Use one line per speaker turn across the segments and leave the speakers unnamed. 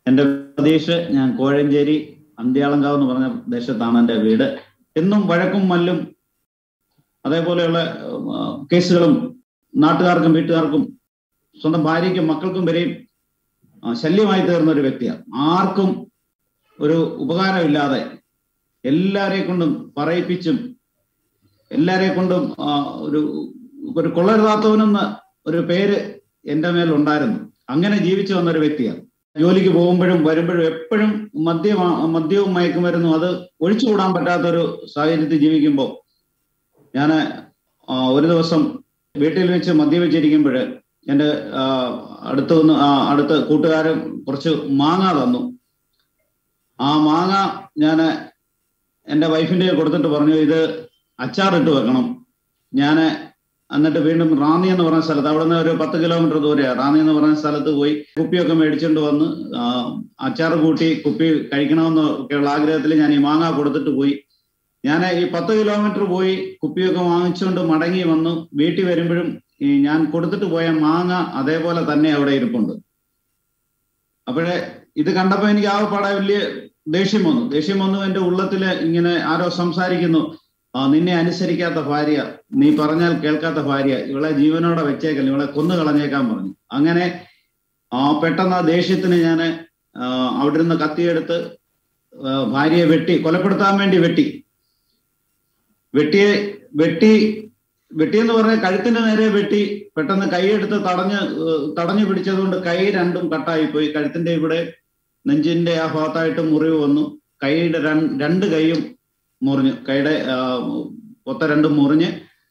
എൻ്റെ പ്രതീക്ഷ ഞാൻ കോഴഞ്ചേരി അന്ത്യാളങ്കാവ് എന്ന് പറഞ്ഞ ദേശത്താണ് എൻ്റെ വീട് എന്നും വഴക്കും മല്ലും അതേപോലെയുള്ള ആ, കേസുകളും നാട്ടുകാർക്കും വീട്ടുകാർക്കും സ്വന്തം ഭാര്യയ്ക്കും മക്കൾക്കും വരെയും ആ, ശല്യമായി തീർന്ന ഒരു വ്യക്തിയാണ് ആർക്കും ഒരു ഉപകാരമില്ലാതെ എല്ലാരെ കൊണ്ടും പറയിപ്പിച്ചും എല്ലാരെ കൊണ്ടും ആ, ഒരു ഒരു കൊള്ളരുതാത്തവനെന്ന് ഒരു പേര് എൻ്റെ മേൽ ഉണ്ടായിരുന്നു അങ്ങനെ ജീവിച്ചു വന്ന ഒരു വ്യക്തിയാണ് ജോലിക്ക് പോകുമ്പോഴും വരുമ്പോഴും എപ്പോഴും മദ്യ മദ്യവും മയക്കുമരുന്നും അത് ഒഴിച്ചുകൂടാൻ പറ്റാത്ത ഒരു സാഹചര്യത്തിൽ ജീവിക്കുമ്പോൾ ഞാൻ ഒരു ദിവസം വീട്ടിൽ വെച്ച് മദ്യപിച്ചിരിക്കുമ്പോൾ എൻ്റെ ആ, അടുത്ത് നിന്ന് ആ, അടുത്ത് കൂട്ടുകാരൻ കുറച്ച് മാങ്ങ തന്നു ആ മാങ്ങ ഞാൻ എൻ്റെ വൈഫിൻ്റെ കയ്യിൽ കൊടുത്തിട്ട് പറഞ്ഞു ഇത് അച്ചാറിട്ട് വെക്കണം ഞാൻ എന്നിട്ട് വീണ്ടും റാന്നി എന്ന് പറഞ്ഞ സ്ഥലത്ത് അവിടെ നിന്ന് ഒരു പത്ത് കിലോമീറ്റർ ദൂരെയാണ് റാന്നി എന്ന് പറഞ്ഞ സ്ഥലത്ത് പോയി കുപ്പിയൊക്കെ മേടിച്ചുകൊണ്ട് വന്ന് ആ, അച്ചാർ കൂട്ടി കുപ്പി കഴിക്കണമെന്ന് ഒക്കെയുള്ള ആഗ്രഹത്തിൽ ഞാൻ ഈ മാങ്ങ കൊടുത്തിട്ട് പോയി ഞാൻ ഈ പത്ത് കിലോമീറ്റർ പോയി കുപ്പിയൊക്കെ വാങ്ങിച്ചുകൊണ്ട് മടങ്ങി വന്നു വീട്ടിൽ വരുമ്പോഴും ഈ ഞാൻ കൊടുത്തിട്ട് പോയ മാങ്ങ അതേപോലെ തന്നെ അവിടെ ഇരിപ്പുണ്ട് അപ്പോഴേ ഇത് കണ്ടപ്പോൾ എനിക്ക് ആകെപ്പാടെ വലിയ ദേഷ്യം വന്നു ദേഷ്യം വന്നു എൻ്റെ ഉള്ളത്തില് ഇങ്ങനെ ആരോ സംസാരിക്കുന്നു ആ നിന്നെ അനുസരിക്കാത്ത ഭാര്യ നീ പറഞ്ഞാൽ കേൾക്കാത്ത ഭാര്യ ഇവളെ ജീവനോടെ വെച്ചേക്കല്ല ഇവളെ കൊന്നു കളഞ്ഞേക്കാൻ പറഞ്ഞു അങ്ങനെ ആ പെട്ടെന്ന് ആ ദേഷ്യത്തിന് ഞാൻ അവിടെ നിന്ന് കത്തിയെടുത്ത് ആ, ഭാര്യയെ വെട്ടി കൊലപ്പെടുത്താൻ വേണ്ടി വെട്ടി വെട്ടിയെ വെട്ടി വെട്ടിയെന്ന് പറഞ്ഞ കഴുത്തിന്റെ നേരെ വെട്ടി പെട്ടെന്ന് കൈയെടുത്ത് തടഞ്ഞ് ഏഹ്, തടഞ്ഞു പിടിച്ചതുകൊണ്ട് കൈ രണ്ടും കട്ടായി പോയി കഴുത്തിന്റെ ഇവിടെ നെഞ്ചിന്റെ ആ ഭാഗത്തായിട്ട് മുറിവ് വന്നു കൈയുടെ രൺ- രണ്ട് കൈയും മുറിഞ്ഞു കൈയുടെ ആ, പൊത്ത രണ്ടും മുറിഞ്ഞ്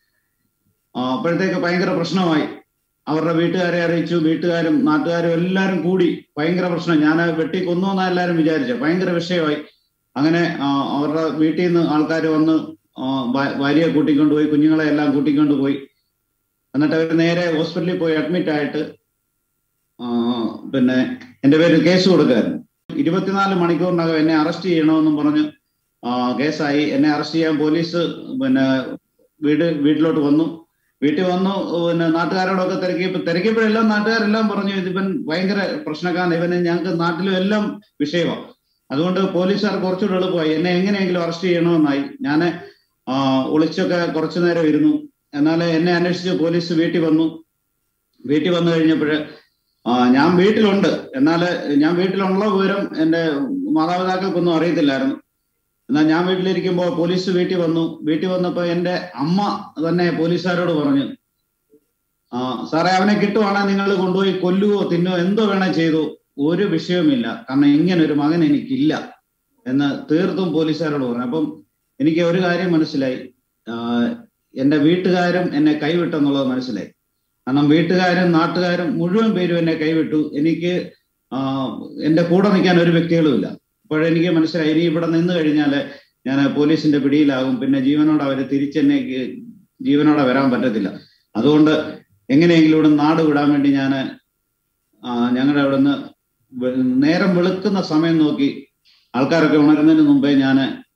ആ, അപ്പോഴത്തേക്ക് ഭയങ്കര പ്രശ്നമായി അവരുടെ വീട്ടുകാരെ അറിയിച്ചു വീട്ടുകാരും നാട്ടുകാരും എല്ലാവരും കൂടി ഭയങ്കര പ്രശ്നം ഞാൻ വെട്ടി കൊന്നു എന്നാ എല്ലാവരും വിചാരിച്ചു ഭയങ്കര വിഷയമായി അങ്ങനെ ആ, അവരുടെ വീട്ടിൽ നിന്ന് ആൾക്കാർ വന്ന് ആ, ഭാ- ഭാര്യയെ കൂട്ടിക്കൊണ്ടുപോയി കുഞ്ഞുങ്ങളെ എല്ലാം കൂട്ടിക്കൊണ്ടുപോയി എന്നിട്ട് അവർ നേരെ ഹോസ്പിറ്റലിൽ പോയി അഡ്മിറ്റ് ആയിട്ട് ആ, പിന്നെ എൻ്റെ പേരിൽ കേസ് കൊടുക്കായിരുന്നു ഇരുപത്തിനാല് മണിക്കൂറിനകം എന്നെ അറസ്റ്റ് ചെയ്യണമെന്നും പറഞ്ഞ് ആ, കേസായി എന്നെ അറസ്റ്റ് ചെയ്യാൻ പോലീസ് പിന്നെ വീട് വീട്ടിലോട്ട് വന്നു വീട്ടിൽ വന്നു പിന്നെ നാട്ടുകാരോടൊക്കെ തിരക്കിയപ്പോൾ തിരക്കിയപ്പോഴെല്ലാം നാട്ടുകാരെല്ലാം പറഞ്ഞു ഇതിവൻ ഭയങ്കര പ്രശ്നക്കാരൻ ഇവന് ഞങ്ങൾക്ക് നാട്ടിലും എല്ലാം വിഷയമാണ് അതുകൊണ്ട് പോലീസുകാർ കുറച്ചുകൂടെ എളുപ്പമായി എന്നെ എങ്ങനെയെങ്കിലും അറസ്റ്റ് ചെയ്യണമെന്നായി ഞാൻ ഒളിച്ചൊക്കെ കുറച്ചു നേരം ഇരുന്നു എന്നാൽ എന്നെ അന്വേഷിച്ച് പോലീസ് വീട്ടിൽ വന്നു വീട്ടിൽ വന്നു കഴിഞ്ഞപ്പോൾ ഞാൻ വീട്ടിലുണ്ട് എന്നാൽ ഞാൻ വീട്ടിലുള്ള വിവരം എൻ്റെ മാതാപിതാക്കൾക്കൊന്നും അറിയത്തില്ലായിരുന്നു എന്നാൽ ഞാൻ വീട്ടിലിരിക്കുമ്പോൾ പോലീസ് വീട്ടിൽ വന്നു വീട്ടിൽ വന്നപ്പോൾ എൻ്റെ അമ്മ തന്നെ പോലീസുകാരോട് പറഞ്ഞു ആ സാറേ അവനെ കിട്ടുവാണെങ്കിൽ നിങ്ങൾ കൊണ്ടുപോയി കൊല്ലുവോ തിന്നുവോ എന്തോ വേണേ ചെയ്തു ഒരു വിഷയവുമില്ല കാരണം ഇങ്ങനെ ഒരു മകൻ എനിക്കില്ല എന്ന് തീർത്തും പോലീസുകാരോട് പറഞ്ഞു അപ്പം എനിക്ക് ഒരു കാര്യം മനസ്സിലായി ആ, എൻ്റെ വീട്ടുകാരും എന്നെ കൈവിട്ടെന്നുള്ളത് മനസ്സിലായി കാരണം വീട്ടുകാരും നാട്ടുകാരും മുഴുവൻ പേരും എന്നെ കൈവിട്ടു എനിക്ക് ആ, എൻ്റെ കൂടെ നിൽക്കാൻ ഒരു വ്യക്തികളുമില്ല അപ്പോഴെനിക്ക് മനസ്സിലായി ഇനി ഇവിടെ നിന്ന് കഴിഞ്ഞാൽ ഞാൻ പോലീസിന്റെ പിടിയിലാകും പിന്നെ ജീവനോടെ അവർ തിരിച്ചെന്നെ ജീവനോടെ വരാൻ പറ്റത്തില്ല അതുകൊണ്ട് എങ്ങനെയെങ്കിലും ഇവിടെ നാട് വിടാൻ വേണ്ടി ഞാൻ ഞങ്ങളുടെ അവിടെ നിന്ന് നേരം വെളുക്കുന്ന സമയം നോക്കി ആൾക്കാരൊക്കെ ഉണരുന്നതിന് മുമ്പേ ഞാൻ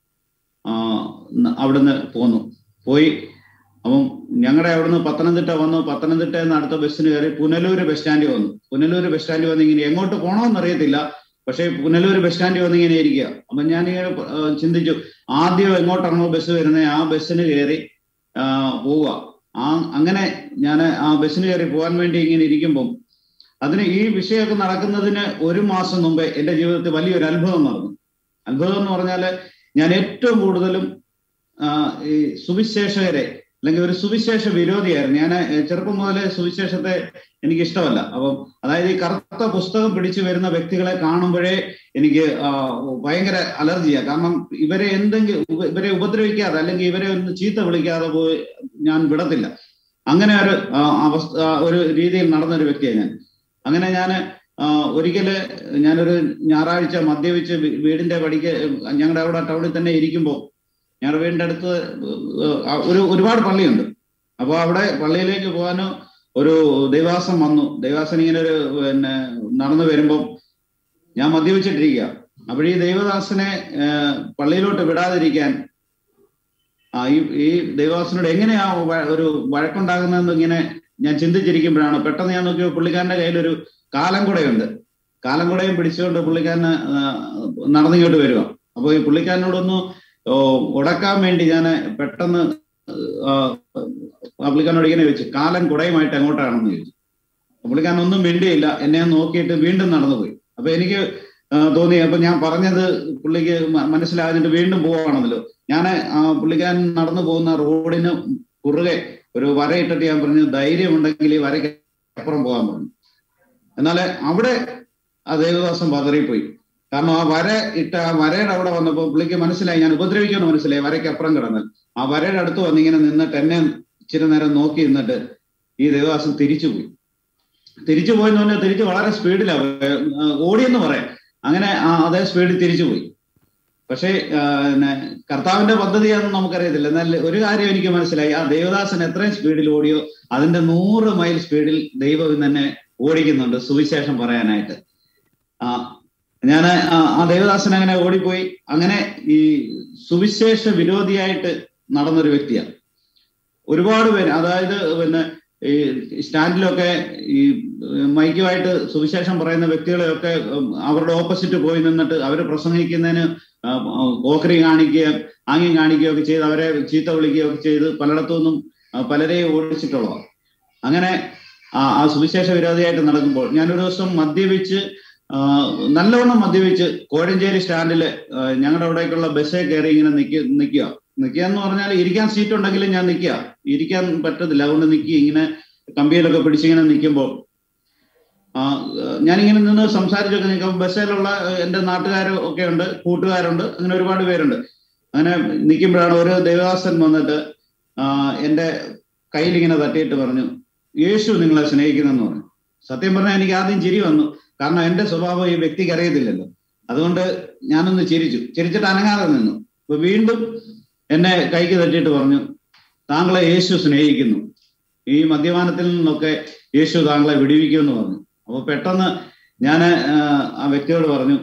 അവിടുന്ന് പോന്നു പോയി അപ്പം ഞങ്ങളുടെ അവിടുന്ന് പത്തനംതിട്ട വന്നു പത്തനംതിട്ടയിൽ നിന്ന് അടുത്ത ബസ്സിന് കയറി പുനലൂര് ബസ് സ്റ്റാൻഡിൽ വന്നു പുനലൂര് ബസ് സ്റ്റാൻഡിൽ വന്ന് ഇങ്ങനെ എങ്ങോട്ട് പോകണമെന്ന് അറിയത്തില്ല പക്ഷേ പുനലൂര് ബസ് സ്റ്റാൻഡിൽ വന്ന് ഇങ്ങനെ ഇരിക്കുക അപ്പൊ ഞാനിങ്ങനെ ആ, ചിന്തിച്ചു ആദ്യം എങ്ങോട്ടാണോ ബസ് വരുന്നത് ആ ബസ്സിന് കയറി ആ, പോവുക ആ അങ്ങനെ ഞാൻ ആ ബസ്സിന് കയറി പോകാൻ വേണ്ടി ഇങ്ങനെ ഇരിക്കുമ്പം അതിന് ഈ വിഷയമൊക്കെ നടക്കുന്നതിന് ഒരു മാസം മുമ്പേ എൻ്റെ ജീവിതത്തിൽ വലിയൊരു അത്ഭുതം നടന്നു അത്ഭുതം എന്ന് പറഞ്ഞാൽ ഞാൻ ഏറ്റവും കൂടുതലും ആ, ഈ സുവിശേഷകരെ അല്ലെങ്കിൽ ഒരു സുവിശേഷ വിരോധിയായിരുന്നു ഞാൻ ചെറുപ്പം മുതലേ സുവിശേഷത്തെ എനിക്ക് ഇഷ്ടമല്ല അപ്പം അതായത് ഈ കറുത്ത പുസ്തകം പിടിച്ചു വരുന്ന വ്യക്തികളെ കാണുമ്പോഴേ എനിക്ക് ആ, ഭയങ്കര അലർജിയാണ് കാരണം ഇവരെ എന്തെങ്കിലും ഉപ- ഇവരെ ഉപദ്രവിക്കാതെ അല്ലെങ്കിൽ ഇവരെ ഒന്ന് ചീത്ത വിളിക്കാതെ പോയി ഞാൻ വിടത്തില്ല അങ്ങനെ ഒരു ആ, അവസ്ഥ ആ, ഒരു രീതിയിൽ നടന്ന ഒരു വ്യക്തിയാണ് ഞാൻ അങ്ങനെ ഞാൻ ഒരിക്കല് ഞാനൊരു ഞായറാഴ്ച മദ്യപിച്ച് വീ- വീടിന്റെ പടിക്ക് ഞങ്ങളുടെ അവിടെ ടൗണിൽ തന്നെ ഇരിക്കുമ്പോൾ ഞങ്ങളുടെ വീടിന്റെ അടുത്ത് ആ, ഒരു ഒരുപാട് പള്ളിയുണ്ട് അപ്പോൾ അവിടെ പള്ളിയിലേക്ക് പോകാനോ ഒരു ദൈവാസം വന്നു ദൈവാസൻ ഇങ്ങനെ ഒരു പിന്നെ നടന്നു വരുമ്പം ഞാൻ മദ്യപിച്ചിട്ടിരിക്കുക അപ്പോൾ ഈ ദൈവദാസനെ ആ, പള്ളിയിലോട്ട് വിടാതിരിക്കാൻ ആ ഈ ഈ ദൈവദാസനോട് എങ്ങനെയാ വ- ഒരു വഴക്കുണ്ടാകുന്നതെന്ന് ഇങ്ങനെ ഞാൻ ചിന്തിച്ചിരിക്കുമ്പോഴാണ് പെട്ടെന്ന് ഞാൻ നോക്കിയപ്പോൾ പുള്ളിക്കാരന്റെ കയ്യിൽ ഒരു കാലം കൂടെയുണ്ട് കാലം കൂടെയും പിടിച്ചുകൊണ്ട് പുള്ളിക്കാരന് നടന്നിങ്ങോട്ട് വരിക അപ്പൊ ഈ പുള്ളിക്കാരനോടൊന്ന് ഉടക്കാൻ വേണ്ടി ഞാൻ പെട്ടെന്ന് പുള്ളിക്കാരനോട് ഇങ്ങനെ ചോദിച്ചു കാലം കുടയുമായിട്ട് എങ്ങോട്ടാണെന്ന് ചോദിച്ചു പുള്ളിക്കാരൻ ഒന്നും മിണ്ടിയില്ല എന്നെ നോക്കിയിട്ട് വീണ്ടും നടന്നുപോയി അപ്പൊ എനിക്ക് തോന്നി അപ്പൊ ഞാൻ പറഞ്ഞത് പുള്ളിക്ക് മനസ്സിലാകുന്നിട്ട് വീണ്ടും പോവാണെന്നല്ലോ ഞാൻ പുള്ളിക്കാരൻ നടന്നു പോകുന്ന റോഡിന് കുറുകെ ഒരു വരയിട്ടിട്ട് ഞാൻ പറഞ്ഞു ധൈര്യമുണ്ടെങ്കിൽ ഈ വരയ്ക്ക് അപ്പുറം പോകാൻ പറഞ്ഞു എന്നാൽ അവിടെ ആ ദേവദാസം പതറിപ്പോയി കാരണം ആ വര ഇട്ട ആ വരയുടെ അവിടെ വന്നപ്പോൾ പുള്ളിക്ക് മനസ്സിലായി ഞാൻ ഉപദ്രവിക്കുമെന്ന് മനസ്സിലായി വരയ്ക്ക് അപ്പുറം കിടന്നാൽ ആ വരയുടെ അടുത്ത് വന്ന് ഇങ്ങനെ നിന്നിട്ട് എന്നെ ഇച്ചിരി നേരം നോക്കി നിന്നിട്ട് ഈ ദേവദാസൻ തിരിച്ചുപോയി തിരിച്ചു പോയെന്ന് പറഞ്ഞാൽ തിരിച്ച് വളരെ സ്പീഡിലാണ് ഓടിയെന്ന് പറയാം അങ്ങനെ അതേ സ്പീഡിൽ തിരിച്ചുപോയി പക്ഷേ പിന്നെ കർത്താവിന്റെ പദ്ധതിയാണെന്ന് നമുക്കറിയത്തില്ല എന്നാൽ ഒരു കാര്യം എനിക്ക് മനസ്സിലായി ആ ദേവദാസൻ എത്രയും സ്പീഡിൽ ഓടിയോ അതിന്റെ നൂറ് മൈൽ സ്പീഡിൽ ദൈവം തന്നെ ഓടിക്കുന്നുണ്ട് സുവിശേഷം പറയാനായിട്ട് ആ ഞാൻ ആ ദേവദാസൻ അങ്ങനെ ഓടിപ്പോയി അങ്ങനെ ഈ സുവിശേഷ വിരോധിയായിട്ട് നടന്നൊരു വ്യക്തിയാണ് ഒരുപാട് പേര് അതായത് പിന്നെ ഈ സ്റ്റാൻഡിലൊക്കെ ഈ മൈക്കുമായിട്ട് സുവിശേഷം പറയുന്ന വ്യക്തികളെയൊക്കെ അവരുടെ ഓപ്പോസിറ്റ് പോയി നിന്നിട്ട് അവർ പ്രസംഗിക്കുന്നതിന് ഓക്കറി കാണിക്കുക ആംഗ്യം കാണിക്കുകയൊക്കെ ചെയ്ത് അവരെ ചീത്ത വിളിക്കുകയൊക്കെ ചെയ്ത് പലയിടത്തു നിന്നും പലരെയും ഓടിച്ചിട്ടുള്ളതാണ് അങ്ങനെ ആ സുവിശേഷ വിരോധിയായിട്ട് നടക്കുമ്പോൾ ഞാനൊരു ദിവസം മദ്യപിച്ച് നല്ലവണ്ണം മദ്യപിച്ച് കോഴഞ്ചേരി സ്റ്റാൻഡില് ഞങ്ങളുടെ അവിടേക്കുള്ള ബസ്സേ കയറി ഇങ്ങനെ നിൽക്കുക നിൽക്കുക നിൽക്കുക എന്ന് പറഞ്ഞാൽ ഇരിക്കാൻ സീറ്റ് ഉണ്ടെങ്കിലും ഞാൻ നിൽക്കുക ഇരിക്കാൻ പറ്റത്തില്ല അതുകൊണ്ട് നിൽക്കുക ഇങ്ങനെ കമ്പിയിലൊക്കെ പിടിച്ചിങ്ങനെ നിൽക്കുമ്പോൾ ഞാനിങ്ങനെ നിന്ന് സംസാരിച്ചൊക്കെ നിൽക്കുമ്പോൾ ബസ്സിലുള്ള എൻ്റെ നാട്ടുകാരും ഒക്കെ ഉണ്ട് കൂട്ടുകാരുണ്ട് അങ്ങനെ ഒരുപാട് പേരുണ്ട് അങ്ങനെ നിൽക്കുമ്പോഴാണ് ഒരു ദേവദാസൻ വന്നിട്ട് എൻ്റെ കയ്യിലിങ്ങനെ തട്ടിയിട്ട് പറഞ്ഞു യേശു നിങ്ങളെ സ്നേഹിക്കുന്നെന്ന് പറഞ്ഞു സത്യം പറഞ്ഞാൽ എനിക്ക് ആദ്യം ചിരി വന്നു കാരണം എൻ്റെ സ്വഭാവം ഈ വ്യക്തിക്ക് അറിയത്തില്ലല്ലോ അതുകൊണ്ട് ഞാനൊന്ന് ചിരിച്ചു ചിരിച്ചിട്ട് അനങ്ങാതെ നിന്നു അപ്പൊ വീണ്ടും എന്നെ കൈക്ക് തട്ടിയിട്ട് പറഞ്ഞു താങ്കളെ യേശു സ്നേഹിക്കുന്നു ഈ മദ്യപാനത്തിൽ നിന്നൊക്കെ യേശു താങ്കളെ വിടിവിക്കുമെന്ന് പറഞ്ഞു അപ്പൊ പെട്ടെന്ന് ഞാൻ ആ വ്യക്തിയോട് പറഞ്ഞു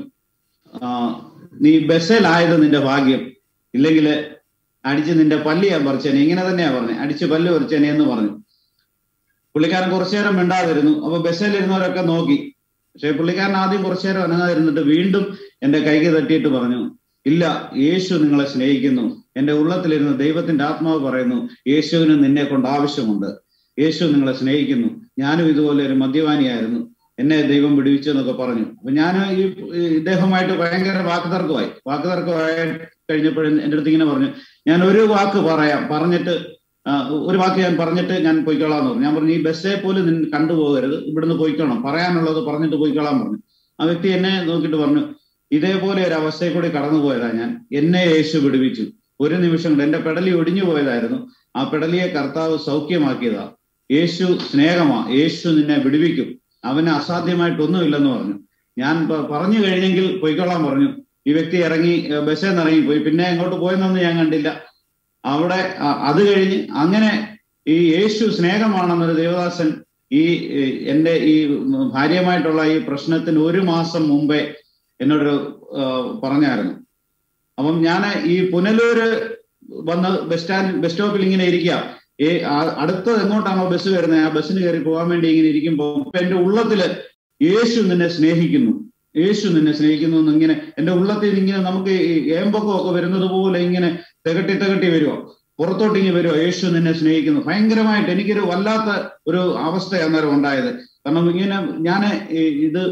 നീ ബസ്സിലായത് നിന്റെ ഭാഗ്യം ഇല്ലെങ്കിൽ അടിച്ച് നിന്റെ പല്ല് ഞാൻ പറിച്ചേനെ ഇങ്ങനെ തന്നെയാ പറഞ്ഞു അടിച്ച് പല്ല് പറിച്ചേനെ എന്ന് പറഞ്ഞു പുള്ളിക്കാരൻ കുറച്ചു നേരം മിണ്ടാതിരുന്നു അപ്പൊ ബസ്സിലിരുന്നവരൊക്കെ നോക്കി പക്ഷെ പുള്ളിക്കാരൻ ആദ്യം കുറച്ചു നേരം അനങ്ങാതിരുന്നിട്ട് വീണ്ടും എന്റെ കൈക്ക് തട്ടിയിട്ട് പറഞ്ഞു ഇല്ല യേശു നിങ്ങളെ സ്നേഹിക്കുന്നു എന്റെ ഉള്ളത്തിലിരുന്ന് ദൈവത്തിന്റെ ആത്മാവ് പറയുന്നു യേശുവിന് നിന്നെ കൊണ്ട് ആവശ്യമുണ്ട് യേശു നിങ്ങളെ സ്നേഹിക്കുന്നു ഞാനും ഇതുപോലെ ഒരു മദ്യപാനിയായിരുന്നു എന്നെ ദൈവം വിടുവിച്ചു എന്നൊക്കെ പറഞ്ഞു അപ്പൊ ഞാൻ ഈ ഇദ്ദേഹമായിട്ട് ഭയങ്കര വാക്കുതർക്കമായി വാക്കുതർക്കമായി കഴിഞ്ഞപ്പോഴും എൻ്റെ അടുത്ത് ഇങ്ങനെ പറഞ്ഞു ഞാൻ ഒരു വാക്ക് പറയാം പറഞ്ഞിട്ട് ഒരു വാക്ക് ഞാൻ പറഞ്ഞിട്ട് ഞാൻ പോയിക്കോളാം എന്ന് പറഞ്ഞു ഞാൻ പറഞ്ഞു ഈ ബസ്സേ പോലും നിൻ കണ്ടുപോകരുത് ഇവിടുന്ന് പോയിക്കോണം പറയാനുള്ളത് പറഞ്ഞിട്ട് പോയിക്കോളാൻ പറഞ്ഞു ആ വ്യക്തി എന്നെ നോക്കിയിട്ട് പറഞ്ഞു ഇതേപോലെ ഒരു അവസ്ഥയിൽ കൂടി കടന്നുപോയതാ ഞാൻ എന്നെ യേശു വിടുവിച്ചു ഒരു നിമിഷം കൊണ്ട് എന്റെ പെടലി ഒടിഞ്ഞു പോയതായിരുന്നു ആ പെടലിയെ കർത്താവ് സൗഖ്യമാക്കിയതാ യേശു സ്നേഹമാ യേശു നിന്നെ വിടുവിക്കും അവന് അസാധ്യമായിട്ടൊന്നുമില്ലെന്ന് പറഞ്ഞു ഞാൻ പറഞ്ഞു കഴിഞ്ഞെങ്കിൽ പൊയ്ക്കൊള്ളാൻ പറഞ്ഞു ഈ വ്യക്തി ഇറങ്ങി ബസ്സിൽ നിന്ന് ഇറങ്ങി പോയി പിന്നെ എങ്ങോട്ട് പോയെന്നൊന്നും ഞാൻ കണ്ടില്ല അവിടെ അത് കഴിഞ്ഞ് അങ്ങനെ ഈ യേശു സ്നേഹമാണെന്നൊരു ദേവദാസൻ ഈ എൻ്റെ ഈ ഭാര്യയുമായിട്ടുള്ള ഈ പ്രശ്നത്തിന് ഒരു മാസം മുമ്പേ എന്നോട് പറഞ്ഞായിരുന്നു അപ്പം ഞാൻ ഈ പുനലൂര് വന്ന് ബസ് സ്റ്റാൻഡ് ബസ് സ്റ്റോപ്പിൽ ഇങ്ങനെ ഇരിക്കുക ഈ അടുത്തത് എങ്ങോട്ടാണോ ബസ് വരുന്നത് ആ ബസ്സിന് കയറി പോകാൻ വേണ്ടി ഇങ്ങനെ ഇരിക്കുമ്പോൾ എന്റെ ഉള്ളത്തില് യേശു നിന്നെ സ്നേഹിക്കുന്നു യേശു നിന്നെ സ്നേഹിക്കുന്നു എന്ന് ഇങ്ങനെ എന്റെ ഉള്ളത്തിൽ ഇങ്ങനെ നമുക്ക് ഏമ്പൊക്കം ഒക്കെ വരുന്നത് പോലെ ഇങ്ങനെ തികട്ടി തികട്ടി വരുമോ പുറത്തോട്ട് ഇങ്ങനെ വരുമോ യേശു നിന്നെ സ്നേഹിക്കുന്നു ഭയങ്കരമായിട്ട് എനിക്കൊരു വല്ലാത്ത ഒരു അവസ്ഥ അന്നേരം ഉണ്ടായത് കാരണം ഇങ്ങനെ ഞാൻ ഇത്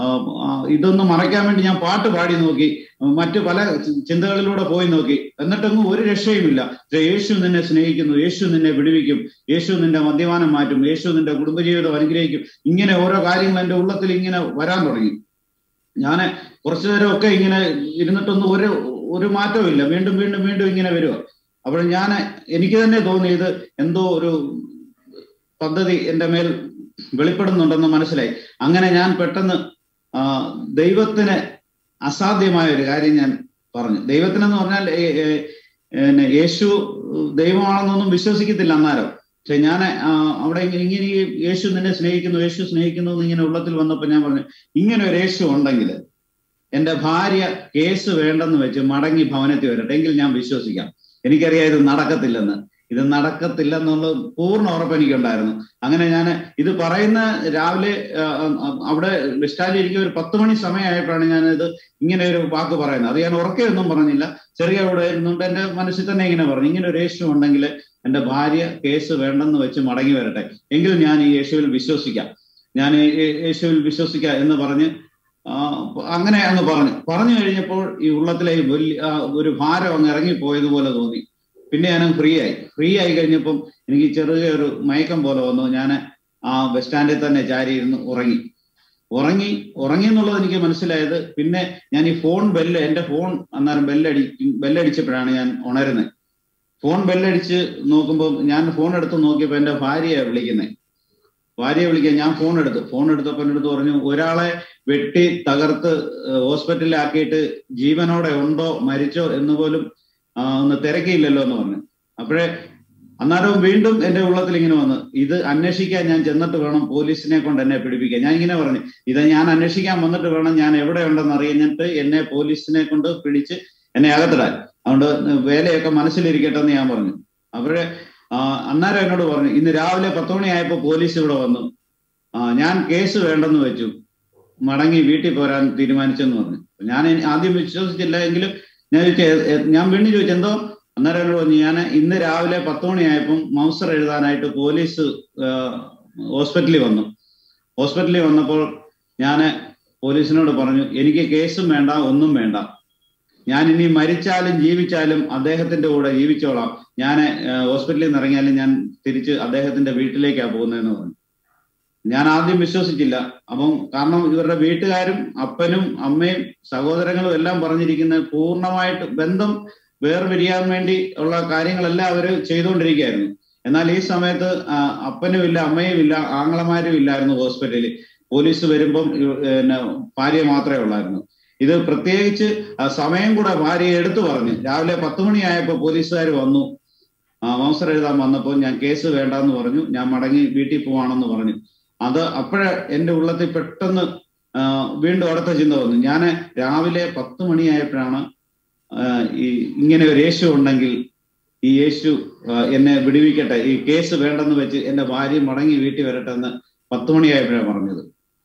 ഇതൊന്ന് മറയ്ക്കാൻ വേണ്ടി ഞാൻ പാട്ട് പാടി നോക്കി മറ്റു പല ചിന്തകളിലൂടെ പോയി നോക്കി എന്നിട്ടൊന്നും ഒരു രക്ഷയുമില്ല യേശു നിന്നെ സ്നേഹിക്കുന്നു യേശു നിന്നെ വിടുവിക്കും യേശു നിന്റെ മദ്യപാനം മാറ്റും യേശു നിന്റെ കുടുംബജീവിതം അനുഗ്രഹിക്കും ഇങ്ങനെ ഓരോ കാര്യങ്ങൾ എൻ്റെ ഉള്ളത്തിൽ ഇങ്ങനെ വരാൻ തുടങ്ങി ഞാൻ കുറച്ചു നേരമൊക്കെ ഇങ്ങനെ ഇരുന്നിട്ടൊന്നും ഒരു ഒരു മാറ്റവും ഇല്ല വീണ്ടും വീണ്ടും വീണ്ടും ഇങ്ങനെ വരിക അപ്പോൾ ഞാൻ എനിക്ക് തന്നെ തോന്നി ഇത് എന്തോ ഒരു പദ്ധതി എൻ്റെ മേൽ വെളിപ്പെടുന്നുണ്ടെന്ന് മനസ്സിലായി അങ്ങനെ ഞാൻ പെട്ടെന്ന് ദൈവത്തിന് അസാധ്യമായ ഒരു കാര്യം ഞാൻ പറഞ്ഞു ദൈവത്തിനെന്ന് പറഞ്ഞാൽ യേശു ദൈവമാണെന്നൊന്നും വിശ്വസിക്കത്തില്ല അന്നേരം പക്ഷെ ഞാൻ അവിടെ ഇങ്ങനെ യേശു നിന്നെ സ്നേഹിക്കുന്നു യേശു സ്നേഹിക്കുന്നു എന്ന് ഇങ്ങനെ ഉള്ളത്തിൽ വന്നപ്പോൾ ഞാൻ പറഞ്ഞു ഇങ്ങനെ ഒരു യേശു ഉണ്ടെങ്കിൽ എന്റെ ഭാര്യ കേസ് വേണ്ടെന്ന് വെച്ച് മടങ്ങി ഭവനത്തിൽ വരട്ടെ എങ്കിൽ ഞാൻ വിശ്വസിക്കാം എനിക്കറിയാം ഇത് നടക്കത്തില്ലെന്ന് ഇത് നടക്കത്തില്ല എന്നുള്ള പൂർണ്ണ ഉറപ്പ് എനിക്കുണ്ടായിരുന്നു അങ്ങനെ ഞാൻ ഇത് പറയുന്ന രാവിലെ ആ, ആ, അവിടെ ബസ് സ്റ്റാൻഡിൽ ഇരിക്കുന്ന ഒരു പത്ത് മണി സമയമായപ്പോഴാണ് ഞാൻ ഇത് ഇങ്ങനെ ഒരു വാക്ക് പറയുന്നത് അത് ഞാൻ ഉറക്കെ ഒന്നും പറഞ്ഞില്ല ചെറിയ അവിടെ ഇരുന്നുകൊണ്ട് എന്റെ മനസ്സിൽ തന്നെ ഇങ്ങനെ പറഞ്ഞു ഇങ്ങനെ ഒരു യേശു ഉണ്ടെങ്കിൽ എന്റെ ഭാര്യ കേസ് വേണ്ടെന്ന് വെച്ച് മടങ്ങി വരട്ടെ എങ്കിലും ഞാൻ ഈ യേശുവിൽ വിശ്വസിക്കാം ഞാൻ ഈ യേ- യേശുവിൽ വിശ്വസിക്കാം എന്ന് പറഞ്ഞ് ആ, അങ്ങനെ അങ്ങ് പറഞ്ഞു പറഞ്ഞു കഴിഞ്ഞപ്പോൾ ഈ ഉള്ളത്തിലെ ഈ വലിയ ആ, ഒരു ഭാരം അങ്ങ് ഇറങ്ങിപ്പോയതുപോലെ തോന്നി പിന്നെ ഞാൻ ഫ്രീ ആയി ഫ്രീ ആയി കഴിഞ്ഞപ്പം എനിക്ക് ചെറിയ ഒരു മയക്കം പോലെ വന്നു ഞാൻ ആ ബസ് സ്റ്റാൻഡിൽ തന്നെ ചാരി ഇരുന്ന് ഉറങ്ങി ഉറങ്ങി ഉറങ്ങി എന്നുള്ളത് എനിക്ക് മനസ്സിലായത് പിന്നെ ഞാൻ ഈ ഫോൺ ബെല്ല് എന്റെ ഫോൺ അന്നേരം ബെല്ലടി ബെല്ലടിച്ചപ്പോഴാണ് ഞാൻ ഉണരുന്നത് ഫോൺ ബെല്ലടിച്ച് നോക്കുമ്പോൾ ഞാൻ ഫോൺ എടുത്ത് നോക്കിയപ്പോൾ എന്റെ ഭാര്യയെ വിളിക്കുന്നത് ഭാര്യയെ വിളിക്കാൻ ഞാൻ ഫോൺ എടുത്തു ഫോൺ എടുത്തപ്പോൾ എൻ്റെ അടുത്ത് പറഞ്ഞു ഒരാളെ വെട്ടി തകർത്ത് ഏഹ് ഹോസ്പിറ്റലിലാക്കിയിട്ട് ജീവനോടെ ഉണ്ടോ മരിച്ചോ എന്ന് പോലും ആ, ഒന്ന് തിരക്കിയില്ലല്ലോ എന്ന് പറഞ്ഞു അപ്പോഴേ അന്നേരം വീണ്ടും എന്റെ ഉള്ളത്തിൽ ഇങ്ങനെ വന്ന് ഇത് അന്വേഷിക്കാൻ ഞാൻ ചെന്നിട്ട് വേണം പോലീസിനെ കൊണ്ട് എന്നെ പിടിപ്പിക്കാൻ ഞാൻ ഇങ്ങനെ പറഞ്ഞു ഇത് ഞാൻ അന്വേഷിക്കാൻ വന്നിട്ട് വേണം ഞാൻ എവിടെ ഉണ്ടെന്ന് അറിഞ്ഞിട്ട് എന്നെ പോലീസിനെ കൊണ്ട് പിടിച്ച് എന്നെ അകത്തിടാൻ അതുകൊണ്ട് വേലയൊക്കെ മനസ്സിലിരിക്കട്ടെ എന്ന് ഞാൻ പറഞ്ഞു അപ്പോഴേ ആ, അന്നേരം എന്നോട് പറഞ്ഞു ഇന്ന് രാവിലെ പത്ത് മണിയായപ്പോൾ പോലീസ് ഇവിടെ വന്നു ആ, ഞാൻ കേസ് വേണ്ടെന്ന് വെച്ചു മടങ്ങി വീട്ടിൽ പോരാൻ തീരുമാനിച്ചെന്ന് പറഞ്ഞു ഞാൻ ഇനി ആദ്യം വിശ്വസിച്ചില്ല എങ്കിലും ഞാൻ ചോദിച്ചു "എ- എ- ഞാൻ വീണ്ടും ചോദിച്ചു എന്തോ അന്നേരം എന്നോട് പറഞ്ഞു ഞാൻ ഇന്ന് രാവിലെ പത്ത് മണിയായപ്പം മൗസർ എഴുതാനായിട്ട് പോലീസ് ആ, ഹോസ്പിറ്റലിൽ വന്നു ഹോസ്പിറ്റലിൽ വന്നപ്പോൾ ഞാൻ പോലീസിനോട് പറഞ്ഞു എനിക്ക് കേസും വേണ്ട ഒന്നും വേണ്ട ഞാൻ ഇനി മരിച്ചാലും ജീവിച്ചാലും അദ്ദേഹത്തിന്റെ കൂടെ ജീവിച്ചോളാം ഞാൻ ഹോസ്പിറ്റലിൽ നിന്ന് ഇറങ്ങിയാലും ഞാൻ തിരിച്ച് അദ്ദേഹത്തിന്റെ വീട്ടിലേക്കാണ് പോകുന്നതെന്ന് പറഞ്ഞു ഞാൻ ആദ്യം വിശ്വസിച്ചില്ല അപ്പം കാരണം ഇവരുടെ വീട്ടുകാരും അപ്പനും അമ്മയും സഹോദരങ്ങളും എല്ലാം പറഞ്ഞിരിക്കുന്ന പൂർണ്ണമായിട്ട് ബന്ധം വേർപിരിയാൻ വേണ്ടി ഉള്ള കാര്യങ്ങളെല്ലാം അവര് ചെയ്തുകൊണ്ടിരിക്കുകയായിരുന്നു എന്നാൽ ഈ സമയത്ത് ആ, അപ്പനും ഇല്ല അമ്മയും ഇല്ല ആങ്ങളമാരും ഇല്ലായിരുന്നു ഹോസ്പിറ്റലിൽ പോലീസ് വരുമ്പം ഇവ- പിന്നെ ഭാര്യ മാത്രമേ ഉള്ളായിരുന്നു ഇത് പ്രത്യേകിച്ച് ആ സമയം കൂടെ ഭാര്യ എടുത്തു പറഞ്ഞു രാവിലെ പത്ത് മണിയായപ്പോൾ പോലീസുകാർ വന്നു ആ, മൗസർ എഴുതാൻ വന്നപ്പോൾ ഞാൻ കേസ് വേണ്ടെന്ന് പറഞ്ഞു ഞാൻ മടങ്ങി വീട്ടിൽ പോവാണെന്ന് പറഞ്ഞു അത് അപ്പോഴേ എൻ്റെ ഉള്ളത്തിൽ പെട്ടെന്ന് ആ, വീണ്ടും അടുത്ത ചിന്ത വന്നു ഞാൻ രാവിലെ പത്ത് മണിയായപ്പോഴാണ് ആ, ഈ ഇങ്ങനെ ഒരു യേശു ഉണ്ടെങ്കിൽ ഈ യേശു ആ, എന്നെ വിടുവിക്കട്ടെ ഈ കേസ് വേണ്ടെന്ന് വെച്ച് എൻ്റെ ഭാര്യ മടങ്ങി വീട്ടിൽ വരട്ടെ എന്ന് പത്ത് മണിയായപ്പോഴാണ് പറഞ്ഞത്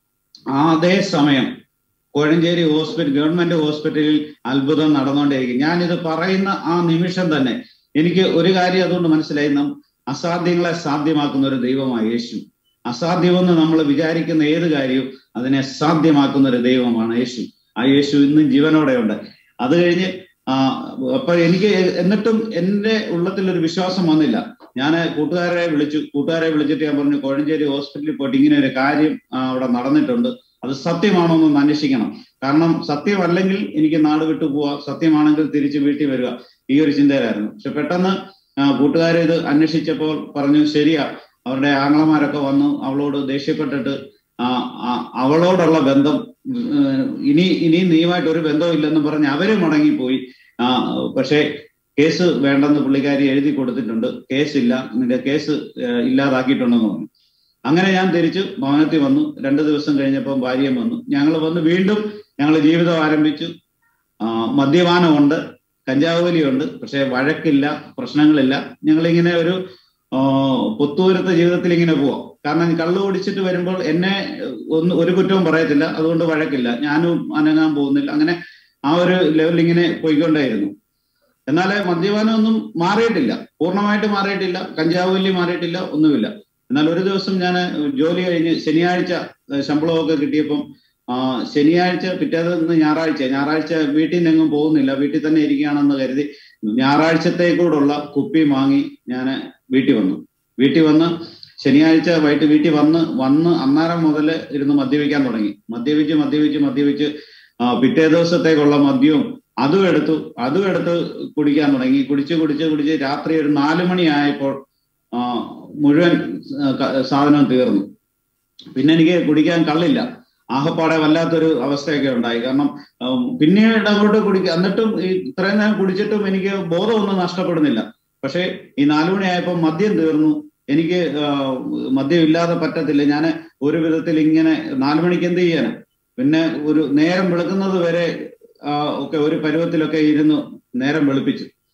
ആ അതേ സമയം കോഴഞ്ചേരി ഹോസ്പിറ്റൽ ഗവൺമെന്റ് ഹോസ്പിറ്റലിൽ അത്ഭുതം നടന്നുകൊണ്ടേയിരിക്കും ഞാനിത് പറയുന്ന ആ നിമിഷം തന്നെ എനിക്ക് ഒരു കാര്യം അതുകൊണ്ട് മനസ്സിലായി നാം അസാധ്യങ്ങളെ സാധ്യമാക്കുന്ന ഒരു ദൈവമാണ് യേശു അസാധ്യമെന്ന് നമ്മൾ വിചാരിക്കുന്ന ഏത് കാര്യവും അതിനെ സാധ്യമാക്കുന്ന ഒരു ദൈവമാണ് യേശു ആ യേശു ഇന്നും ജീവനോടെ ഉണ്ട് അത് കഴിഞ്ഞ് ആ അപ്പൊ എനിക്ക് എന്നിട്ടും എന്റെ ഉള്ളത്തിൽ ഒരു വിശ്വാസം വന്നില്ല ഞാൻ കൂട്ടുകാരെ വിളിച്ചു കൂട്ടുകാരെ വിളിച്ചിട്ട് ഞാൻ പറഞ്ഞു കോഴഞ്ചേരി ഹോസ്പിറ്റലിൽ പോയിട്ട് ഇങ്ങനെ ഒരു കാര്യം ആ, അവിടെ നടന്നിട്ടുണ്ട് അത് സത്യമാണോ എന്നൊന്ന് അന്വേഷിക്കണം കാരണം സത്യമല്ലെങ്കിൽ എനിക്ക് നാട് വിട്ടു പോവാ സത്യമാണെങ്കിൽ തിരിച്ച് വീട്ടിൽ വരിക ഈ ഒരു ചിന്തയിലായിരുന്നു പക്ഷെ പെട്ടെന്ന് ആ, കൂട്ടുകാരെ ഇത് അന്വേഷിച്ചപ്പോൾ പറഞ്ഞു ശരിയാ അവരുടെ ആങ്ങളമാരൊക്കെ വന്നു അവളോട് ദേഷ്യപ്പെട്ടിട്ട് ആ, ആ, അവളോടുള്ള ബന്ധം ഉം, ഇനി ഇനി നീയുമായിട്ട് ഒരു ബന്ധവും ഇല്ലെന്ന് പറഞ്ഞ് അവര് മടങ്ങിപ്പോയി ആ പക്ഷേ കേസ് വേണ്ടെന്ന് പുള്ളിക്കാരി എഴുതി കൊടുത്തിട്ടുണ്ട് കേസില്ല നിന്റെ കേസ് ഏഹ്, ഇല്ലാതാക്കിയിട്ടുണ്ടെന്ന് പറഞ്ഞു അങ്ങനെ ഞാൻ തിരിച്ചു ഭവനത്തിൽ വന്നു രണ്ട് ദിവസം കഴിഞ്ഞപ്പോൾ ഭാര്യയും വന്നു ഞങ്ങൾ വന്ന് വീണ്ടും ഞങ്ങൾ ജീവിതം ആരംഭിച്ചു ആ, മദ്യപാനമുണ്ട് കഞ്ചാവ് വലിയുണ്ട് പക്ഷെ വഴക്കില്ല പ്രശ്നങ്ങളില്ല ഞങ്ങളിങ്ങനെ ഒരു ആ, പൊത്തുവരുത്ത ജീവിതത്തിൽ ഇങ്ങനെ പോവാം കാരണം കള്ളു കുടിച്ചിട്ട് വരുമ്പോൾ എന്നെ ഒന്ന് ഒരു കുറ്റവും പറയത്തില്ല അതുകൊണ്ട് വഴക്കില്ല ഞാനും അനങ്ങാൻ പോകുന്നില്ല അങ്ങനെ ആ ഒരു ലെവലിൽ ഇങ്ങനെ പോയിക്കൊണ്ടേയിരുന്നു എന്നാൽ മദ്യപാനമൊന്നും മാറിയിട്ടില്ല പൂർണ്ണമായിട്ട് മാറിയിട്ടില്ല കഞ്ചാവ് വലി മാറിയിട്ടില്ല ഒന്നുമില്ല എന്നാൽ ഒരു ദിവസം ഞാൻ ജോലി കഴിഞ്ഞ് ശനിയാഴ്ച ഏഹ് ശമ്പളമൊക്കെ കിട്ടിയപ്പം ആ, ശനിയാഴ്ച പിറ്റേ ദിവസം ഞായറാഴ്ച ഞായറാഴ്ച വീട്ടിൽ നിന്നെങ്ങും പോകുന്നില്ല വീട്ടിൽ തന്നെ ഇരിക്കുകയാണെന്ന് കരുതി ഞായറാഴ്ചത്തേക്കൂടുള്ള കുപ്പി വാങ്ങി ഞാൻ വീട്ടിൽ വന്നു വീട്ടിൽ വന്ന് ശനിയാഴ്ച വൈകിട്ട് വീട്ടിൽ വന്ന് വന്ന് അന്നേരം മുതൽ ഇരുന്ന് മദ്യപിക്കാൻ തുടങ്ങി മദ്യപിച്ച് മദ്യപിച്ച് മദ്യപിച്ച് ആ, പിറ്റേ ദിവസത്തേക്കുള്ള മദ്യവും അതും എടുത്തു അതും എടുത്ത് കുടിക്കാൻ തുടങ്ങി കുടിച്ച് കുടിച്ച് കുടിച്ച് രാത്രി ഒരു നാലു മണിയായപ്പോൾ ആ, മുഴുവൻ ആ, ക- സാധനവും തീർന്നു പിന്നെ എനിക്ക് കുടിക്കാൻ കള്ളില്ല ആകപ്പാടെ വല്ലാത്തൊരു അവസ്ഥയൊക്കെ ഉണ്ടായി കാരണം ഉം, പിന്നീട് അങ്ങോട്ട് കുടിക്കുക എന്നിട്ടും ഈ ഇത്രയും നേരം കുടിച്ചിട്ടും എനിക്ക് ബോധമൊന്നും നഷ്ടപ്പെടുന്നില്ല പക്ഷേ ഈ നാലുമണിയായപ്പോൾ മദ്യം തീർന്നു എനിക്ക് ആ, മദ്യം ഇല്ലാതെ പറ്റത്തില്ല ഞാൻ ഒരു വിധത്തിൽ ഇങ്ങനെ നാലു മണിക്ക് എന്ത് ചെയ്യാന് പിന്നെ ഒരു നേരം വെളുക്കുന്നത് വരെ ആ, ഒക്കെ ഒരു പരുവത്തിലൊക്കെ ഇരുന്ന് നേരം വെളുപ്പിച്ചു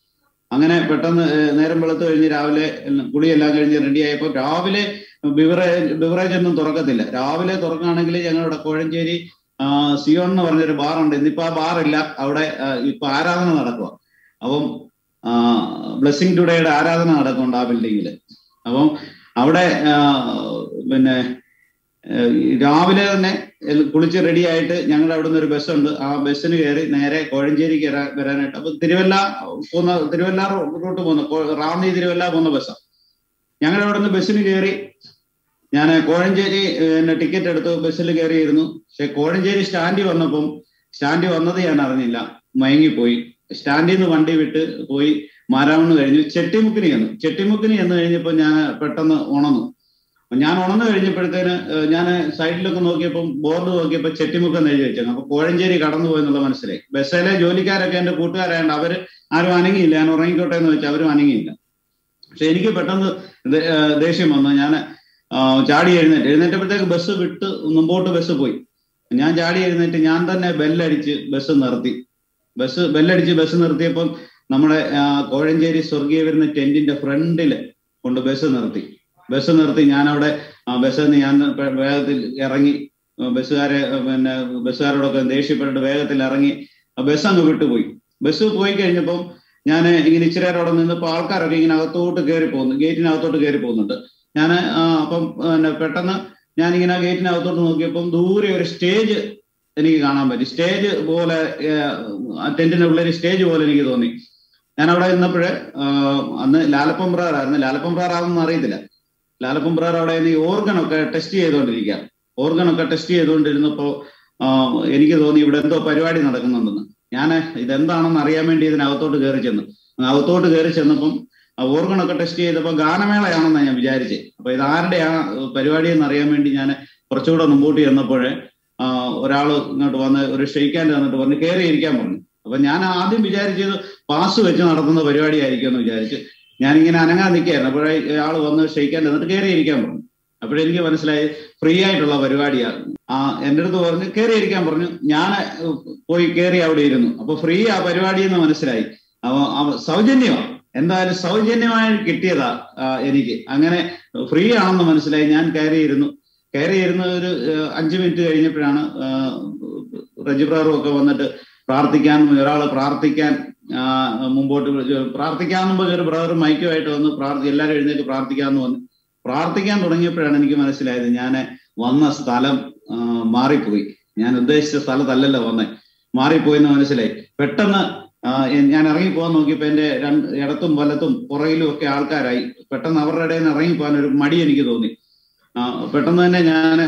അങ്ങനെ പെട്ടെന്ന് ഏഹ്, നേരം വെളുത്ത് കഴിഞ്ഞ് രാവിലെ എല്ലാം കുളിയെല്ലാം കഴിഞ്ഞ് റെഡി ആയപ്പോൾ രാവിലെ ബിവറേജ് ബിവറേജ് ഒന്നും തുറക്കത്തില്ല രാവിലെ തുറക്കുകയാണെങ്കിൽ ഞങ്ങളുടെ കോഴഞ്ചേരി ആ, സിയോൺ എന്ന് പറഞ്ഞൊരു ബാറുണ്ട് ഇന്നിപ്പോ ആ ബാറില്ല അവിടെ ആ, ഇപ്പൊ ആരാധന നടക്കുക അപ്പം ബ്ലെസ്സിങ് ടുഡേയുടെ ആരാധന നടക്കുന്നുണ്ട് ആ ബിൽഡിങ്ങിൽ അപ്പം അവിടെ ആ, പിന്നെ ഏഹ്, ഈ രാവിലെ തന്നെ എൽ- കുളിച്ച് റെഡി ആയിട്ട് ഞങ്ങളുടെ അവിടെ നിന്ന് ഒരു ബസ്സുണ്ട് ആ ബസ്സിന് കയറി നേരെ കോഴഞ്ചേരിക്ക് വരാ- വരാനായിട്ട് അപ്പൊ തിരുവല്ല പോകുന്ന തിരുവല്ല റൂട്ട് പോകുന്ന കോ- റാന്നി തിരുവല്ല പോകുന്ന ബസ്സാണ് ഞങ്ങളുടെ അവിടെ നിന്ന് ബസ്സിന് കയറി ഞാൻ കോഴഞ്ചേരി പിന്നെ ടിക്കറ്റ് എടുത്ത് ബസ്സിൽ കയറിയിരുന്നു പക്ഷെ കോഴഞ്ചേരി സ്റ്റാൻഡിൽ വന്നപ്പം സ്റ്റാൻഡിൽ വന്നത് ഞാൻ അറിഞ്ഞില്ല മയങ്ങിപ്പോയി സ്റ്റാൻഡിൽ നിന്ന് വണ്ടി വിട്ട് പോയി മാരാമണ്ണ് കഴിഞ്ഞു ചെട്ടിമുക്കിന് ചെന്നു ചെട്ടിമുക്കിന് ചെന്ന് കഴിഞ്ഞപ്പോൾ ഞാൻ പെട്ടെന്ന് ഉണർന്നു ഞാൻ ഉണർന്നു കഴിഞ്ഞപ്പോഴത്തേന് ഞാൻ സൈഡിലൊക്കെ നോക്കിയപ്പോൾ ബോർഡ് നോക്കിയപ്പോൾ ചെട്ടിമുക്ക് എന്ന് എഴുതി വെച്ചേക്കും അപ്പൊ കോഴഞ്ചേരി കടന്നു പോയെന്നുള്ള മനസ്സിലായി ബസ്സിലെ ജോലിക്കാരൊക്കെ എന്റെ കൂട്ടുകാരായതുകൊണ്ട് അവര് ആരും അനങ്ങിയില്ല ഞാൻ ഉറങ്ങിക്കോട്ടെ എന്ന് വെച്ചാൽ അവരും അനങ്ങിയില്ല പക്ഷെ എനിക്ക് പെട്ടെന്ന് ദേ- ആ, ദേഷ്യം വന്നു ഞാൻ ചാടി എഴുന്നേറ്റ് എഴുന്നേറ്റപ്പോഴത്തേക്ക് ബസ് വിട്ട് മുമ്പോട്ട് ബസ് പോയി ഞാൻ ചാടി എഴുന്നേറ്റ് ഞാൻ തന്നെ ബെല്ലടിച്ച് ബസ് നിർത്തി ബസ് ബെല്ലടിച്ച് ബസ് നിർത്തിയപ്പം നമ്മുടെ ആ, കോഴഞ്ചേരി സ്വർഗീയ വരുന്ന ടെന്റിന്റെ ഫ്രണ്ടിൽ കൊണ്ട് ബസ് നിർത്തി ബസ് നിർത്തി ഞാൻ അവിടെ ബസ്സിൽ നിന്ന് ഞാൻ പെ- വേഗത്തിൽ ഇറങ്ങി ആ, ബസ്സുകാരെ ആ, പിന്നെ ബസ്സുകാരോടൊക്കെ ദേഷ്യപ്പെട്ടിട്ട് വേഗത്തിൽ ഇറങ്ങി ആ ബസ് അങ്ങ് വിട്ടുപോയി ബസ് പോയി കഴിഞ്ഞപ്പം ഞാൻ ഇങ്ങനെ ഇച്ചിരി നേരം അവിടെ നിന്നപ്പോൾ ആൾക്കാരൊക്കെ ഇങ്ങനെ അകത്തോട്ട് കയറി പോകുന്നു ഗേറ്റിനകത്തോട്ട് കയറി പോകുന്നുണ്ട് ഞാൻ അപ്പം പിന്നെ പെട്ടെന്ന് ഞാനിങ്ങനെ ആ ഗേറ്റിനകത്തോട്ട് നോക്കിയപ്പം ദൂരെ ഒരു സ്റ്റേജ് എനിക്ക് കാണാൻ പറ്റി സ്റ്റേജ് പോലെ ടെന്റിന്റെ ഉള്ളിൽ സ്റ്റേജ് പോലെ എനിക്ക് തോന്നി ഞാൻ അവിടെ നിന്നപ്പോഴ് അന്ന് ലാലപ്പം ബ്രദറായിരുന്നു ലാലപ്പം ബ്രദറാണെന്ന് അറിയത്തില്ല ലാലപ്പം ബ്രദർ അവിടെ ഈ ഓർഗനൊക്കെ ടെസ്റ്റ് ചെയ്തുകൊണ്ടിരിക്കുക ഓർഗനൊക്കെ ടെസ്റ്റ് ചെയ്തുകൊണ്ടിരുന്നപ്പോ ആ, എനിക്ക് തോന്നി ഇവിടെ എന്തോ പരിപാടി നടക്കുന്നുണ്ടെന്ന് ഞാൻ ഇതെന്താണെന്ന് അറിയാൻ വേണ്ടി ഇതിനകത്തോട്ട് കയറി ചെന്നു അകത്തോട്ട് കയറി ചെന്നപ്പം ഓർഗണൊക്കെ ടെസ്റ്റ് ചെയ്തപ്പോൾ ഗാനമേളയാണെന്നാണ് ഞാൻ വിചാരിച്ചത് അപ്പൊ ഇത് ആരുടെയാണ് പരിപാടി എന്ന് അറിയാൻ വേണ്ടി ഞാൻ കുറച്ചുകൂടെ മുമ്പോട്ട് ചെന്നപ്പോഴേ ഒരാൾ ഇങ്ങോട്ട് വന്ന് ഒരു ഷെയ്ക്കാൻ തന്നിട്ട് പറഞ്ഞ് കയറി ഇരിക്കാൻ പറഞ്ഞു അപ്പൊ ഞാൻ ആദ്യം വിചാരിച്ചത് പാസ് വെച്ച് നടത്തുന്ന പരിപാടിയായിരിക്കും എന്ന് വിചാരിച്ച് ഞാനിങ്ങനെ അനങ്ങാൻ നിൽക്കുകയായിരുന്നു അപ്പോഴേ ആൾ വന്ന് ഷെയ്ക്കാൻ തന്നിട്ട് കയറി ഇരിക്കാൻ പറഞ്ഞു അപ്പോഴെനിക്ക് മനസ്സിലായി ഫ്രീ ആയിട്ടുള്ള പരിപാടിയാണ് ആ എൻ്റെ അടുത്ത് പറഞ്ഞ് കയറി ഇരിക്കാൻ പറഞ്ഞു ഞാൻ പോയി കയറി അവിടെ ഇരുന്നു അപ്പൊ ഫ്രീ ആ പരിപാടി എന്ന് മനസ്സിലായി അവ അവ സൗജന്യമാണ് എന്തായാലും സൗജന്യമായി കിട്ടിയതാ ആ, എനിക്ക് അങ്ങനെ ഫ്രീ ആണെന്ന് മനസ്സിലായി ഞാൻ കയറിയിരുന്നു കയറിയിരുന്ന ഒരു ആ, അഞ്ച് മിനിറ്റ് കഴിഞ്ഞപ്പോഴാണ് റജിബ്രാറും ഒക്കെ വന്നിട്ട് പ്രാർത്ഥിക്കാൻ ഒരാൾ പ്രാർത്ഥിക്കാൻ ആ, മുമ്പോട്ട് വിളിച്ച് പ്രാർത്ഥിക്കാൻ മുമ്പ് ഒരു ബ്രദർ മൈക്കുമായിട്ട് വന്ന് പ്രാർത്ഥി എല്ലാവരും എഴുന്നേറ്റ് പ്രാർത്ഥിക്കാന്ന് വന്ന് പ്രാർത്ഥിക്കാൻ തുടങ്ങിയപ്പോഴാണ് എനിക്ക് മനസ്സിലായത് ഞാൻ വന്ന സ്ഥലം ആ, മാറിപ്പോയി ഞാൻ ഉദ്ദേശിച്ച സ്ഥലത്തല്ലല്ലോ വന്നേ മാറിപ്പോയി എന്ന് മനസ്സിലായി പെട്ടെന്ന് ആ, എ- ഞാൻ ഇറങ്ങി പോകാൻ നോക്കിയപ്പോ എന്റെ രണ്ട് ഇടത്തും വലത്തും പുറകിലും ഒക്കെ ആൾക്കാരായി പെട്ടെന്ന് അവരുടെ ഇടയിൽ നിന്ന് ഇറങ്ങി പോകാൻ ഒരു മടി എനിക്ക് തോന്നി ആ, പെട്ടെന്ന് തന്നെ ഞാൻ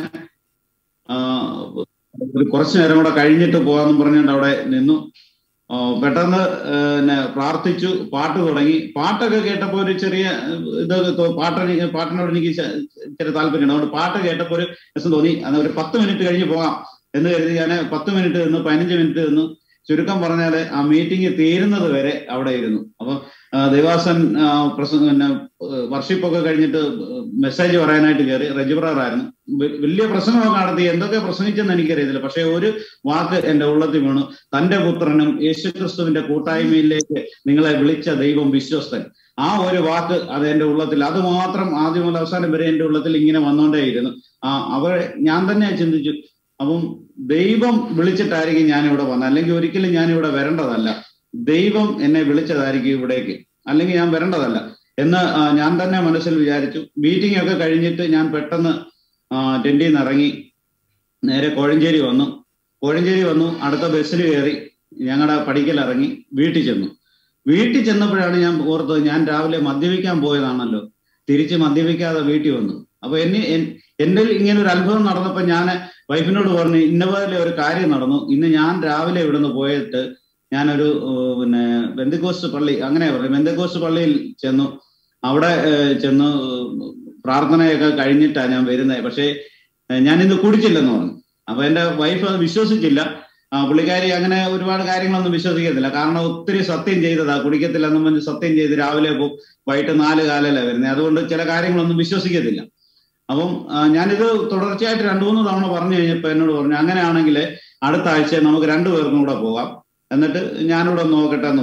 ഒരു കുറച്ചു നേരം കൂടെ കഴിഞ്ഞിട്ട് പോകാന്ന് പറഞ്ഞുകൊണ്ട് അവിടെ നിന്നു ആ, പെട്ടെന്ന് ആ, പിന്നെ പ്രാർത്ഥിച്ചു പാട്ട് തുടങ്ങി പാട്ടൊക്കെ കേട്ടപ്പോൾ ഒരു ചെറിയ ഇത് തോ- പാട്ട് എനിക്ക് പാട്ടിനോട് എനിക്ക് ചെ- ചെറിയ താല്പര്യമുണ്ട് അതുകൊണ്ട് പാട്ട് കേട്ടപ്പോൾ ഒരു രസം തോന്നി അന്ന് ഒരു പത്ത് മിനിറ്റ് കഴിഞ്ഞ് പോകാം എന്ന് കരുതി ഞാൻ പത്ത് മിനിറ്റ് നിന്ന് പതിനഞ്ച് മിനിറ്റ് നിന്ന് ചുരുക്കം പറഞ്ഞാൽ ആ മീറ്റിംഗ് തീരുന്നത് വരെ അവിടെ ഇരുന്നു അപ്പൊ ആ, ദേവാസൻ ആ, പ്രസ പിന്നെ വർഷിപ്പ് ഒക്കെ കഴിഞ്ഞിട്ട് മെസ്സേജ് പറയാനായിട്ട് കയറി റെജിബ്രാറായിരുന്നു വ- വലിയ പ്രസംഗമൊക്കെ നടത്തി എന്തൊക്കെ പ്രസംഗിച്ചെന്ന് എനിക്കറിയത്തില്ല പക്ഷെ ഒരു വാക്ക് എന്റെ ഉള്ളത്തിൽ വീണു തന്റെ പുത്രനും യേശുക്രിസ്തുവിന്റെ കൂട്ടായ്മയിലേക്ക് നിങ്ങളെ വിളിച്ച ദൈവം വിശ്വസ്തൻ ആ ഒരു വാക്ക് അത് എന്റെ ഉള്ളത്തിൽ അത് മാത്രം ആദ്യം മുതൽ അവസാനം വരെ എന്റെ ഉള്ളത്തിൽ ഇങ്ങനെ വന്നുകൊണ്ടേയിരുന്നു ആ അവരെ ഞാൻ തന്നെ ചിന്തിച്ചു അപ്പം ദൈവം വിളിച്ചിട്ടായിരിക്കും ഞാൻ ഇവിടെ വന്നത് അല്ലെങ്കിൽ ഒരിക്കലും ഞാൻ ഇവിടെ വരേണ്ടതല്ല ദൈവം എന്നെ വിളിച്ചതായിരിക്കും ഇവിടേക്ക് അല്ലെങ്കിൽ ഞാൻ വരേണ്ടതല്ല എന്ന് ആ, ഞാൻ തന്നെ മനസ്സിൽ വിചാരിച്ചു മീറ്റിംഗ് ഒക്കെ കഴിഞ്ഞിട്ട് ഞാൻ പെട്ടെന്ന് ടെന്റിൽ നിന്ന് ഇറങ്ങി നേരെ കോഴഞ്ചേരി വന്നു കോഴഞ്ചേരി വന്നു അടുത്ത ബസ്സിൽ കയറി ഞങ്ങളുടെ പടിക്കൽ ഇറങ്ങി വീട്ടിൽ ചെന്നു വീട്ടിൽ ചെന്നപ്പോഴാണ് ഞാൻ ഓർത്തത് ഞാൻ രാവിലെ മദ്യപിക്കാൻ പോയതാണല്ലോ തിരിച്ച് മദ്യപിക്കാതെ വീട്ടിൽ വന്നു അപ്പൊ എന്നെ എൻ- എന്റെ ഇങ്ങനെ ഒരു അനുഭവം നടന്നപ്പോ ഞാൻ വൈഫിനോട് പറഞ്ഞു ഇന്ന പോലെ ഒരു കാര്യം നടന്നു ഇന്ന് ഞാൻ രാവിലെ ഇവിടുന്ന് പോയിട്ട് ഞാനൊരു ഏഹ്, പിന്നെ ബന്ധുക്കോസ് പള്ളി അങ്ങനെ പറഞ്ഞു ബന്ധുക്കോസ് പള്ളിയിൽ ചെന്നു അവിടെ ഏഹ്, ചെന്ന് പ്രാർത്ഥനയൊക്കെ കഴിഞ്ഞിട്ടാണ് ഞാൻ വരുന്നത് പക്ഷേ ഏഹ്, ഞാൻ ഇന്ന് കുടിച്ചില്ലെന്ന് പറഞ്ഞു അപ്പൊ എന്റെ വൈഫ് അത് വിശ്വസിച്ചില്ല ആ പുള്ളിക്കാരി അങ്ങനെ ഒരുപാട് കാര്യങ്ങളൊന്നും വിശ്വസിക്കത്തില്ല കാരണം ഒത്തിരി സത്യം ചെയ്തതാ കുടിക്കത്തില്ലെന്നും പറഞ്ഞ് സത്യം ചെയ്ത് രാവിലെ പോകും വൈകിട്ട് നാല് കാലല്ലേ വരുന്നത് അതുകൊണ്ട് ചില കാര്യങ്ങളൊന്നും വിശ്വസിക്കത്തില്ല അപ്പം ആ, ഞാനിത് തുടർച്ചയായിട്ട് രണ്ടു മൂന്ന് തവണ പറഞ്ഞു കഴിഞ്ഞപ്പോൾ എന്നോട് പറഞ്ഞു അങ്ങനെയാണെങ്കിൽ അടുത്ത ആഴ്ച നമുക്ക് രണ്ടു പേർക്കും കൂടെ പോകാം എന്നിട്ട് ഞാനിവിടെ ഒന്ന് നോക്കട്ടെ എന്ന് പറഞ്ഞു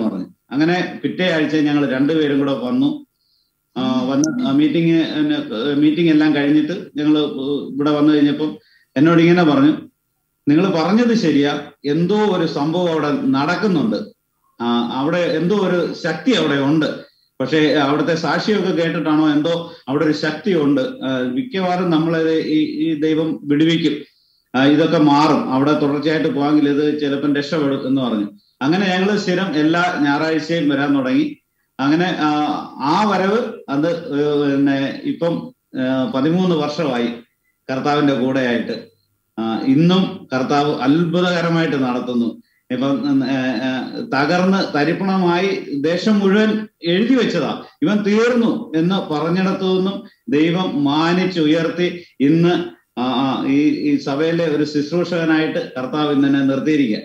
അങ്ങനെ പിറ്റേ ആഴ്ച ഞങ്ങൾ രണ്ടുപേരും കൂടെ വന്നു ആ, വന്ന് മീറ്റിംഗ് മീറ്റിംഗ് എല്ലാം കഴിഞ്ഞിട്ട് ഞങ്ങൾ ഇവിടെ വന്നു കഴിഞ്ഞപ്പം എന്നോട് ഇങ്ങനെ പറഞ്ഞു നിങ്ങൾ പറഞ്ഞത് ശരിയാ എന്തോ ഒരു സംഭവം അവിടെ നടക്കുന്നുണ്ട് ആ, അവിടെ എന്തോ ഒരു ശക്തി അവിടെ ഉണ്ട് പക്ഷേ അവിടുത്തെ സാക്ഷിയൊക്കെ കേട്ടിട്ടാണോ എന്തോ അവിടെ ഒരു ശക്തി ഉണ്ട് ആ, മിക്കവാറും നമ്മളത് ഈ ഈ ദൈവം വിടുവിക്കും ആ, ഇതൊക്കെ മാറും അവിടെ തുടർച്ചയായിട്ട് പോകാമെങ്കിൽ ഇത് ചിലപ്പം രക്ഷപ്പെടും എന്ന് പറഞ്ഞു അങ്ങനെ ഞങ്ങൾ സ്ഥിരം എല്ലാ ഞായറാഴ്ചയും വരാൻ തുടങ്ങി അങ്ങനെ ആ, ആ വരവ് അത് ഏർ പിന്നെ ഇപ്പം ഏർ പതിമൂന്ന് വർഷമായി കർത്താവിന്റെ കൂടെയായിട്ട് ആ, ഇന്നും കർത്താവ് അത്ഭുതകരമായിട്ട് നടത്തുന്നു ഇപ്പം ഏർ, ഏർ, തകർന്ന് തരിപ്പണമായി ദേശം മുഴുവൻ എഴുതി വെച്ചതാ ഇവൻ തീർന്നു എന്ന് പറഞ്ഞിടത്തു നിന്നും ദൈവം മാനിച്ചുയർത്തി ഇന്ന് ആ, ആ, ഈ ഈ സഭയിലെ ഒരു ശുശ്രൂഷകനായിട്ട് കർത്താവ് ഇന്നെ നിർത്തിയിരിക്കുക